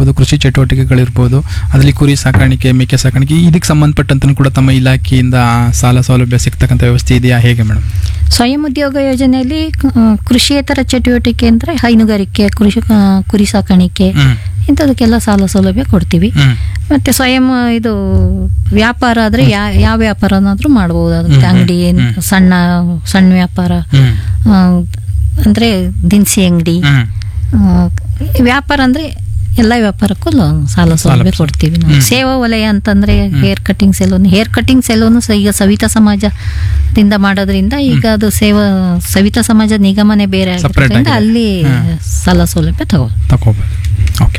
ಇರ್ಬೋದು ಕೃಷಿ ಚಟುವಟಿಕೆಗಳಿರ್ಬೋದು ಅದರಲ್ಲಿ ಕುರಿ ಸಾಕಾಣಿಕೆ ಮೇಕೆ ಸಾಕಾಣಿಕೆ ಇದಕ್ಕೆ ಸಂಬಂಧಪಟ್ಟಂತೂ ಕೂಡ ತಮ್ಮ ಇಲಾಖೆಯಿಂದ ಸಾಲ ಸೌಲಭ್ಯ ಸಿಗ್ತಕ್ಕಂಥ ವ್ಯವಸ್ಥೆ ಇದೆಯಾ ಹೇಗೆ ಮೇಡಮ್ ಸ್ವಯಂ ಉದ್ಯೋಗ ಯೋಜನೆಯಲ್ಲಿ ಆ, ಕೃಷಿಯೇತರ ಚಟುವಟಿಕೆ ಅಂದರೆ ಹೈನುಗಾರಿಕೆ ಕೃಷಿ ಆ, ಕುರಿ ಸಾಕಾಣಿಕೆ ಹ್ಮ್ ಇಂಥದಕ್ಕೆಲ್ಲ ಸಾಲ ಸೌಲಭ್ಯ ಕೊಡ್ತೀವಿ ಹ್ಮ್ ಮತ್ತೆ ಸ್ವಯಂ ಇದು ವ್ಯಾಪಾರ ಆದರೆ ಯಾ ಯಾವ ವ್ಯಾಪಾರನಾದ್ರೂ ಮಾಡ್ಬೋದು ಅದಕ್ಕೆ ಹ್ಮ್, ಅಂಗಡಿ ಹ್ಮ್. ಸಣ್ಣ ಸಣ್ಣ ವ್ಯಾಪಾರ ಹ್ಮ್ ಆ, ಅಂದ್ರೆ ದಿನಸಿ ಅಂಗಡಿ ಹ್ಮ್ ಆ, ವ್ಯಾಪಾರ ಅಂದ್ರೆ ಎಲ್ಲ ವ್ಯಾಪಾರಕ್ಕೂ ಲೋನ್ ಸಾಲ ಸೌಲಭ್ಯ ಕೊಡ್ತೀವಿ ನಾವು ಹ್ಮ್. ಸೇವಾ ವಲಯ ಅಂತಂದ್ರೆ hair cutting saloon hair cutting saloon ಈಗ ಸವಿತಾ ಸಮಾಜದಿಂದ ಮಾಡೋದ್ರಿಂದ ಈಗ ಅದು ಸೇವಾ ಸವಿತಾ ಸಮಾಜ ನಿಗಮನೇ ಬೇರೆ Separate ಆಗಿರೋದ್ರಿಂದ ಆಗಿದೆ. ಅಲ್ಲಿ ಹ್ಮ್. ಸಾಲ ಸೌಲಭ್ಯ ತಗೋ ತಗೋಬೋದು ಓಕೆ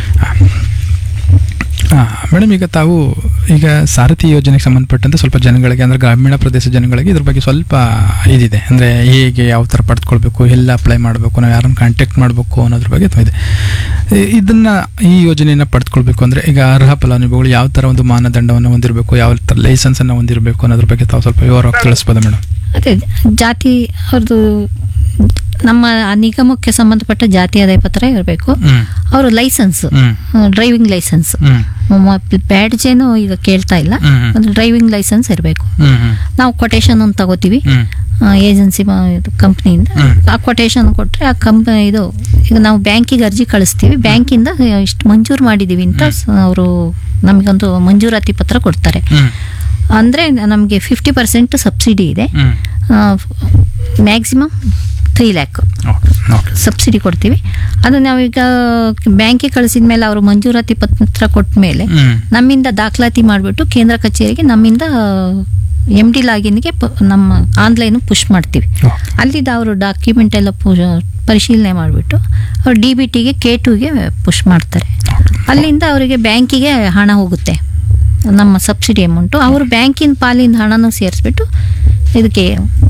ಮೇಡಮ್ ಈಗ ತಾವು ಈಗ ಸಾರಥಿ ಯೋಜನೆಗೆ ಸಂಬಂಧಪಟ್ಟಂತೆ ಸ್ವಲ್ಪ ಜನಗಳಿಗೆ ಅಂದರೆ ಗ್ರಾಮೀಣ ಪ್ರದೇಶ ಜನಗಳಿಗೆ ಇದ್ರ ಬಗ್ಗೆ ಸ್ವಲ್ಪ ಇದಿದೆ ಅಂದರೆ ಹೇಗೆ ಯಾವ ಥರ ಪಡೆದುಕೊಳ್ಬೇಕು ಎಲ್ಲ ಅಪ್ಲೈ ಮಾಡಬೇಕು ನಾವು ಯಾರನ್ನು ಕಾಂಟ್ಯಾಕ್ಟ್ ಮಾಡಬೇಕು ಅನ್ನೋದ್ರ ಬಗ್ಗೆ ಅಥವಾ ಇದೆ ಇ- ಇದನ್ನ ಈ ಯೋಜನೆಯನ್ನು ಪಡೆದುಕೊಳ್ಬೇಕು ಅಂದರೆ ಈಗ ಅರ್ಹ ಫಲಾನುಭವಿಗಳು ಯಾವ ಥರ ಒಂದು ಮಾನದಂಡವನ್ನು ಹೊಂದಿರಬೇಕು ಯಾವ ಥರ ಲೈಸೆನ್ಸನ್ನು ಹೊಂದಿರಬೇಕು ಅನ್ನೋದ್ರ ಬಗ್ಗೆ ತಾವು ಸ್ವಲ್ಪ ವಿವರವಾಗಿ ತಿಳಿಸ್ಬೋದಾ ಮೇಡಮ್ ಅದೇ ಜಾತಿ ಅವ್ರದ್ದು ನಮ್ಮ ಆ ನಿಗಮಕ್ಕೆ ಸಂಬಂಧಪಟ್ಟ ಜಾತಿ ಆದಾಯ ಪತ್ರ ಇರಬೇಕು ಹ್ಮ್ ಅವರು ಲೈಸೆನ್ಸ್ ಹ್ಮ್ ಡ್ರೈವಿಂಗ್ ಲೈಸೆನ್ಸ್ ಹ್ಮ್ ಬ್ಯಾಡ್ಜ್ ಏನು ಈಗ ಕೇಳ್ತಾ ಇಲ್ಲ ಹ್ಮ್ ಹ್ಮ್. ಒಂದು ಡ್ರೈವಿಂಗ್ ಲೈಸೆನ್ಸ್ ಇರಬೇಕು ಹ್ಮ್ ಹ್ಮ್ ನಾವು ಕೊಟೇಶನ್ ಒಂದು ತಗೋತೀವಿ ಹ್ಮ್ ಏಜೆನ್ಸಿ ಕಂಪ್ನಿಯಿಂದ ಹ್ಮ್. ಆ ಕೊಟೇಶನ್ ಕೊಟ್ಟರೆ ಆ ಕಂಪ್ ಇದು ಈಗ ನಾವು ಬ್ಯಾಂಕಿಗೆ ಅರ್ಜಿ ಕಳಿಸ್ತೀವಿ ಬ್ಯಾಂಕಿಂದ ಇಷ್ಟು ಮಂಜೂರು ಮಾಡಿದ್ದೀವಿ ಅಂತ ಅವರು ನಮಗೊಂದು ಮಂಜೂರಾತಿ ಪತ್ರ ಕೊಡ್ತಾರೆ ಹ್ಮ್ ಅಂದರೆ ನಮಗೆ ಫಿಫ್ಟಿ ಪರ್ಸೆಂಟ್ ಸಬ್ಸಿಡಿ ಇದೆ ಹ್ಮ್ maximum three lakh okay okay subsidy ಕೊಡ್ತೀವಿ ಅದು ನಾವೀಗ ಬ್ಯಾಂಕಿಗೆ ಕಳಿಸಿದ ಮೇಲೆ ಅವರು ಮಂಜೂರಾತಿ ಪತ್ರ ಕೊಟ್ಟ ಮೇಲೆ ಹ್ಮ್ ನಮ್ಮಿಂದ ದಾಖಲಾತಿ ಮಾಡಿಬಿಟ್ಟು ಕೇಂದ್ರ ಕಚೇರಿಗೆ ನಮ್ಮಿಂದ ಎಮ್ ಡಿ ಲಾಗಿನ್ಗೆ ಪ- ನಮ್ಮ ಆನ್ಲೈನ್ ಪುಷ್ ಮಾಡ್ತೀವಿ ಓಕೆ ಅಲ್ಲಿದ್ದ ಅವರು ಡಾಕ್ಯುಮೆಂಟ್ ಎಲ್ಲ ಪು ಪರಿಶೀಲನೆ ಮಾಡಿಬಿಟ್ಟು ಅವ್ರು ಡಿ ಬಿ ಟಿಗೆ ಕೆ ಟುಗೆ ಪುಷ್ ಮಾಡ್ತಾರೆ ಅಲ್ಲಿಂದ ಅವರಿಗೆ ಬ್ಯಾಂಕಿಗೆ ಹಣ ಹೋಗುತ್ತೆ ನಮ್ಮ ಸಬ್ಸಿಡಿ ಅಮೌಂಟು ಅವರು ಬ್ಯಾಂಕಿನ ಪಾಲಿನ ಹಣನೂ ಸೇರಿಸ್ಬಿಟ್ಟು ಇದಕ್ಕೆ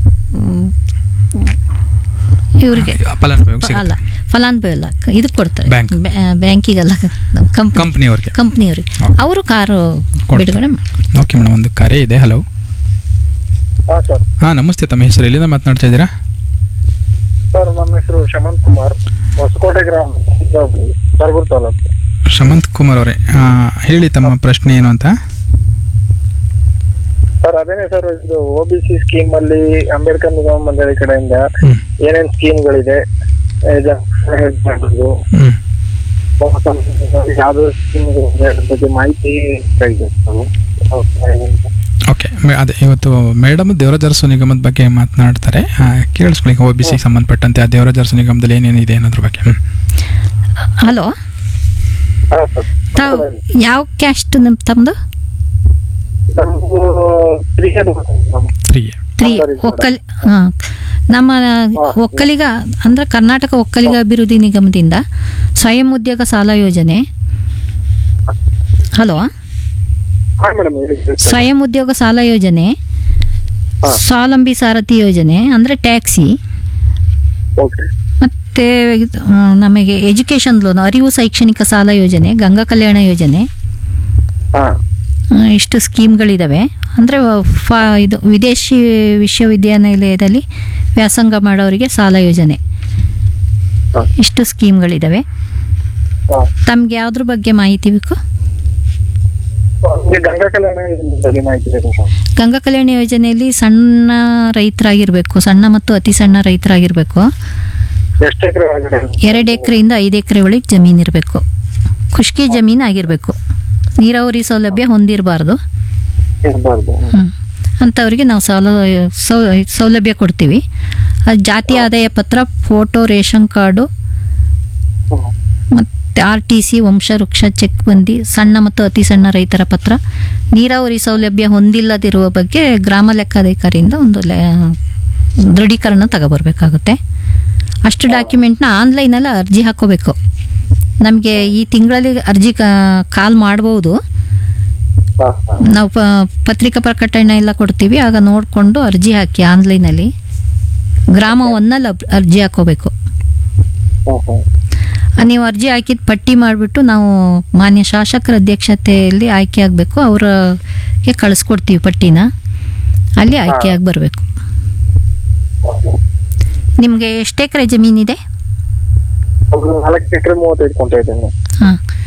ಇವರಿಗೆ ಫಲಾನುಭವಿಗೆ ಸಿಗುತ್ತೆ. ಅಲ್ಲ ಫಲಾನುಭವಿ ಅಲ್ಲ ಇದಕ್ಕೆ ಕೊಡ್ತಾರೆ ಬ್ಯಾಂಕ್. ಬ್ಯಾ- ಬ್ಯಾಂಕಿಗಲ್ಲ ಕಂಪ್ನಿ ಕಂಪ್ನಿಯವ್ರಿಗೆ ಕಂಪ್ನಿಯವ್ರಿಗೆ ಹೌದು. ಅವರು ಕಾರು ಕೊಡ್ತಾರೆ. ಬಿಡುಗಡೆ ಮಾಡ್ತಾರೆ ಓಕೆ ಮೇಡಮ್ ಒಂದು ಕರೆ ಇದೆ ಹಲೋ ಹಾಂ ಸರ್ ಹಾಂ ನಮಸ್ತೆ ತಮ್ಮ ಹೆಸರು ಎಲ್ಲಿಂದ ಮಾತನಾಡ್ತಾ ಇದ್ದೀರಾ ಸರ್ ನಮ್ಮ ಹೆಸರು ಶಮಂತ್ ಕುಮಾರ್ ಹೊಸಕೋಟೆ ಗ್ರಾಮ ಸರ್ಗೂರ್ ತಾಲೂಕು ಶಮಂತ್ ಕುಮಾರ್ ಅವರೇ ಆ, ಹೇಳಿ ತಮ್ಮ ಪ್ರಶ್ನೆ ಏನು ಅಂತ ಸರ್ ಅದೇನೆ ಸರ್ ಇದು ಒ ಬಿ ಸಿ ಸ್ಕೀಮ್ ಅಲ್ಲಿ ಅಂಬೇಡ್ಕರ್ ನಿಗಮ ಮಂಡಳಿ ಕಡೆಯಿಂದ ಹ್ಮ್. ಏನೇನ್ ಸ್ಕೀಮ್ಗಳಿದೆ ಹೆಲ್ಪ್ ಮಾಡೋದು ಹ್ಮ್ ಯಾವ್ದು ಸ್ಕೀಮ್ ಬಗ್ಗೆ ಮಾಹಿತಿ ಬೇಕಾಗಿತ್ತು ಸರ್. ಓಕೆ ಮೆ- ಅದೇ ಇವತ್ತು ಮೇಡಮ್ ದೇವರಾಜ ಅರಸು ನಿಗಮದ ಬಗ್ಗೆ ಮಾತನಾಡ್ತಾರೆ ಆ, ಕೇಳಿಸ್ಕೊಳ್ಳಿ ಒ ಬಿ ಸಿಗೆ ಸಂಬಂಧಪಟ್ಟಂತೆ ಆ ದೇವರಾಜ ಅರಸು ನಿಗಮದಲ್ಲಿ ಏನೇನಿದೆ ಅನ್ನೋದ್ರ ಬಗ್ಗೆ ಹ್ಮ್. ಹಲೋ ಹಾ, ಸರ್. ತಾವು ಯಾವ ಕ್ಯಾಸ್ಟ್ ನಿಮ್ ತಮ್ಮದು ನಮ್ದು ಕ್ರಿಕೆಟ್ ನಮ್ದು. ತ್ರೀ ತ್ರೀ ಸರಿ, ಸರ್. ಒಕ್ಕಲ್ ಹಾಂ ನಮ್ಮ ಒಕ್ಕಲಿಗ ಅಂದ್ರೆ ಕರ್ನಾಟಕ ಒಕ್ಕಲಿಗ ಅಭಿವೃದ್ಧಿ ನಿಗಮದಿಂದ ಸ್ವಯಂ ಉದ್ಯೋಗ ಸಾಲ ಯೋಜನೆ ಹಲೋ ಹಾ ಮೇಡಮ್ ಹೇಳಿ ಸರ್. ಸ್ವಯಂ ಉದ್ಯೋಗ ಸಾಲ ಯೋಜನೆ ಹಾ. ಸ್ವಾವಲಂಬಿ ಸಾರಥಿ ಯೋಜನೆ ಅಂದರೆ ಟ್ಯಾಕ್ಸಿ ಓಕೆ ಮತ್ತು ಇದು, ಆ, ನಮಗೆ ಎಜುಕೇಷನ್ ಲೋನ್ ಅರಿವು ಶೈಕ್ಷಣಿಕ ಸಾಲ ಯೋಜನೆ ಗಂಗಾ ಕಲ್ಯಾಣ ಯೋಜನೆ ಹಾ ಆ, ಇಷ್ಟು ಸ್ಕೀಮ್ಗಳಿದ್ದಾವೆ ಅಂದರೆ ಫಾ ಇದು ವಿದೇಶಿ ವಿಶ್ವವಿದ್ಯಾನಿಲಯದಲ್ಲಿ ವ್ಯಾಸಂಗ ಮಾಡೋರಿಗೆ ಸಾಲ ಯೋಜನೆ ಹಾ. ಇಷ್ಟು ಸ್ಕೀಮ್ಗಳಿದ್ದಾವೆ ಹಾ ತಮ್ಗೆ ಯಾವ್ದ್ರ ಬಗ್ಗೆ ಮಾಹಿತಿ ಬೇಕು ನಿಮ್ಗೆ ಗಂಗಾ ಕಲ್ಯಾಣ ಬಗ್ಗೆ ಮಾಹಿತಿ ಬೇಕು ಸರ್ ಗಂಗಾ ಕಲ್ಯಾಣ ಯೋಜನೆಯಲ್ಲಿ ಸಣ್ಣ ರೈತರಾಗಿರಬೇಕು ಸಣ್ಣ ಮತ್ತು ಅತಿ ಸಣ್ಣ ರೈತರಾಗಿರಬೇಕು ಎಷ್ಟು ಎಕರೆ ಒಳಗಡೆ ಎರಡು ಎಕರೆಯಿಂದ ಐದು ಎಕರೆ ಒಳಗೆ ಜಮೀನು ಇರಬೇಕು ಖುಷ್ಕಿ ಜಮೀನು ಆಗಿರಬೇಕು ನೀರಾವರಿ ಸೌಲಭ್ಯ ಹೊಂದಿರಬಾರ್ದು ಇರಬಾರ್ದು ಹ್ಮ್. ಅಂಥವ್ರಿಗೆ ನಾವು ಸೌಲ ಸೌ ಸೌಲಭ್ಯ ಕೊಡ್ತೀವಿ ಅದು ಜಾತಿ ಆದಾಯ ಪತ್ರ ಫೋಟೋ ರೇಷನ್ ಕಾರ್ಡು ಮತ್ತು ಆರ್ ಟಿ ಸಿ ವಂಶವೃಕ್ಷ ಚೆಕ್ ಬಂದಿ ಸಣ್ಣ ಮತ್ತು ಅತಿ ಸಣ್ಣ ರೈತರ ಪತ್ರ ನೀರಾವರಿ ಸೌಲಭ್ಯ ಹೊಂದಿಲ್ಲದಿರುವ ಬಗ್ಗೆ ಗ್ರಾಮ ಲೆಕ್ಕಾಧಿಕಾರಿಯಿಂದ ಒಂದು ಲೆ ದೃಢೀಕರಣ ತಗೊಬರ್ಬೇಕಾಗುತ್ತೆ ಅಷ್ಟು ಡಾಕ್ಯುಮೆಂಟ್ನ ಆನ್ಲೈನಲ್ಲಿ ಅರ್ಜಿ ಹಾಕೋಬೇಕು ನಮಗೆ ಈ ತಿಂಗಳಲ್ಲಿ ಅರ್ಜಿ ಕಾಲ್ ಮಾಡ್ಬೋದು ಹಾ ಹಾ ನಾವು ಪ ಪತ್ರಿಕಾ ಪ್ರಕಟಣೆ ಎಲ್ಲ ಕೊಡ್ತೀವಿ ಆಗ ನೋಡಿಕೊಂಡು ಅರ್ಜಿ ಹಾಕಿ ಆನ್ಲೈನಲ್ಲಿ ಗ್ರಾಮ ಒಂದಲ್ಲಿ ಅಬ್- ಅರ್ಜಿ ಹಾಕೋಬೇಕು ಹ್ಮ್ ಹ್ಮ್ ಆ, ನೀವು ಅರ್ಜಿ ಹಾಕಿದ ಪಟ್ಟಿ ಮಾಡಿಬಿಟ್ಟು ನಾವು ಮಾನ್ಯ ಶಾಸಕರ ಅಧ್ಯಕ್ಷತೆಯಲ್ಲಿ ಆಯ್ಕೆ ಆಗಬೇಕು ಅವ್ರಿಗೆ ಕಳಿಸ್ಕೊಡ್ತೀವಿ ಪಟ್ಟಿನ ಅಲ್ಲಿ ಆಯ್ಕೆಯಾಗಿ ಬರಬೇಕು ನಿಮಗೆ ಎಷ್ಟು ಎಕರೆ ಜಮೀನಿದೆ ಒಂದು ನಾಲ್ಕು ಎಕರೆ ಮೂವತ್ತೈದು ಕೊಂತ ಇದ್ದೇನೆ ಹಾಂ